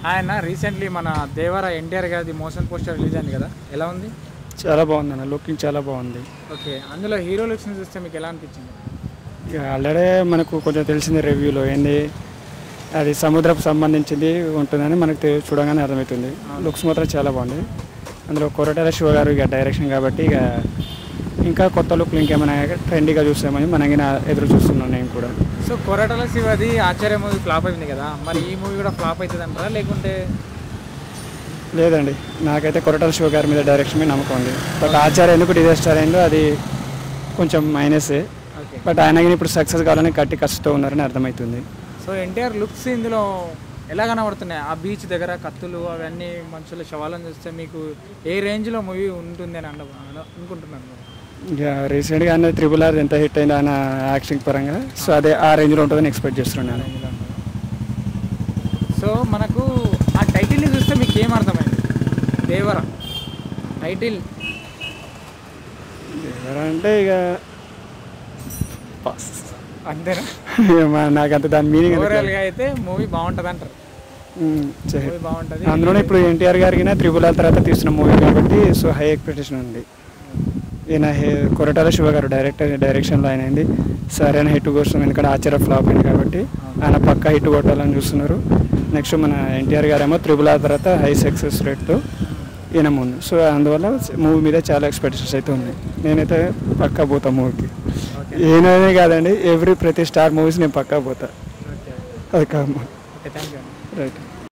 ఆయన రీసెంట్లీ మన దేవర ఎన్టీఆర్ గారిది మోషన్ పోస్టర్ రిలీజ్ అయింది కదా ఎలా ఉంది చాలా బాగుంది అన్న లుకింగ్ చాలా బాగుంది ఓకే అందులో హీరో లుక్స్ని చూస్తే మీకు ఎలా అనిపించింది ఇక ఆల్రెడీ మనకు కొంచెం తెలిసింది రివ్యూలో ఏంది అది సముద్రపు సంబంధించింది ఉంటుందని మనకు తె- చూడగానే అర్థమవుతుంది లుక్స్ మాత్రం చాలా బాగుంది అందులో కొరటాల శివ గారు ఇక డైరెక్షన్ కాబట్టి ఇక ఇంకా కొత్త లుక్లు ఇంకేమైనా ట్రెండీగా చూస్తామని మనం ఎదురు చూస్తున్నాను నేను కూడా సో కొరటల శివది ఆచార్య మూవీ ఫ్లాప్ అయింది కదా మరి ఈ మూవీ కూడా ఫ్లాప్ అవుతుంది అంటారా లేకుంటే లేదండి నాకైతే కొరటాల శివ గారి మీద డైరెక్షన్ మీద నమ్మకం ఉంది బట్ ఆచార్య ఎందుకు డిజాస్టర్ అయిందో అది కొంచెం మైనసే ఓకే బట్ ఆయన కానీ ఇప్పుడు సక్సెస్ కావాలని కట్టి కష్టతో ఉన్నారని అర్థమవుతుంది సో ఎన్టీఆర్ లుక్స్ ఇందులో ఎలా కనబడుతున్నాయి ఆ బీచ్ దగ్గర కత్తులు అవన్నీ మనుషుల శవాలను చూస్తే మీకు ఏ రేంజ్లో మూవీ ఉంటుంది అని అండ అనుకుంటున్నాను ఇక రీసెంట్గా ఆయన త్రిబుల్ ఆర్ ఎంత హిట్ అయిందో ఆయన యాక్టింగ్ పరంగా సో అదే ఆ రేంజ్లో ఉంటుందని ఎక్స్పెక్ట్ చేస్తున్నాను సో మనకు ఆ టైటిల్ని చూస్తే మీకు ఏం అర్థమైంది దేవర టైటిల్ ఎవరంటే ఇక పాస్. అంతేనా మా- నాకు అంత దాని మీనింగ్ ఓవరాల్గా అయితే మూవీ బాగుంటుంది అంటారు మూవీ బాగుంటుంది అందులోనే ఇప్పుడు ఎన్టీఆర్ గారికి త్రిబుల్ ఆర్ తర్వాత తీసిన మూవీ కాబట్టి సో హై ఎక్స్పెక్టేషన్ ఉంది ఈయన హే- కొరటాల శివ గారు డైరెక్టర్ డైరెక్షన్లో ఆయన అయింది సరైన హిట్ కోసం ఎందుకంటే ఆచార్య ఫ్లాప్ అయింది కాబట్టి ఆయన పక్కా హిట్ కొట్టాలని చూస్తున్నారు నెక్స్ట్ మన ఎన్టీఆర్ గారు ఏమో త్రిబుల్ ఆర్ తర్వాత హై సక్సెస్ రేట్తో ఈయన ముందు సో అందువల్ల మూవీ మీద చాలా ఎక్స్పెక్టేషన్స్ అయితే ఉన్నాయి నేనైతే పక్కా పోతా మూవీకి ఏమైనా కాదండి ఎవ్రీ ప్రతి స్టార్ మూవీస్ నేను పక్కా పోతా ఓకే అది కాదు ఓకే థ్యాంక్ యూ రైట్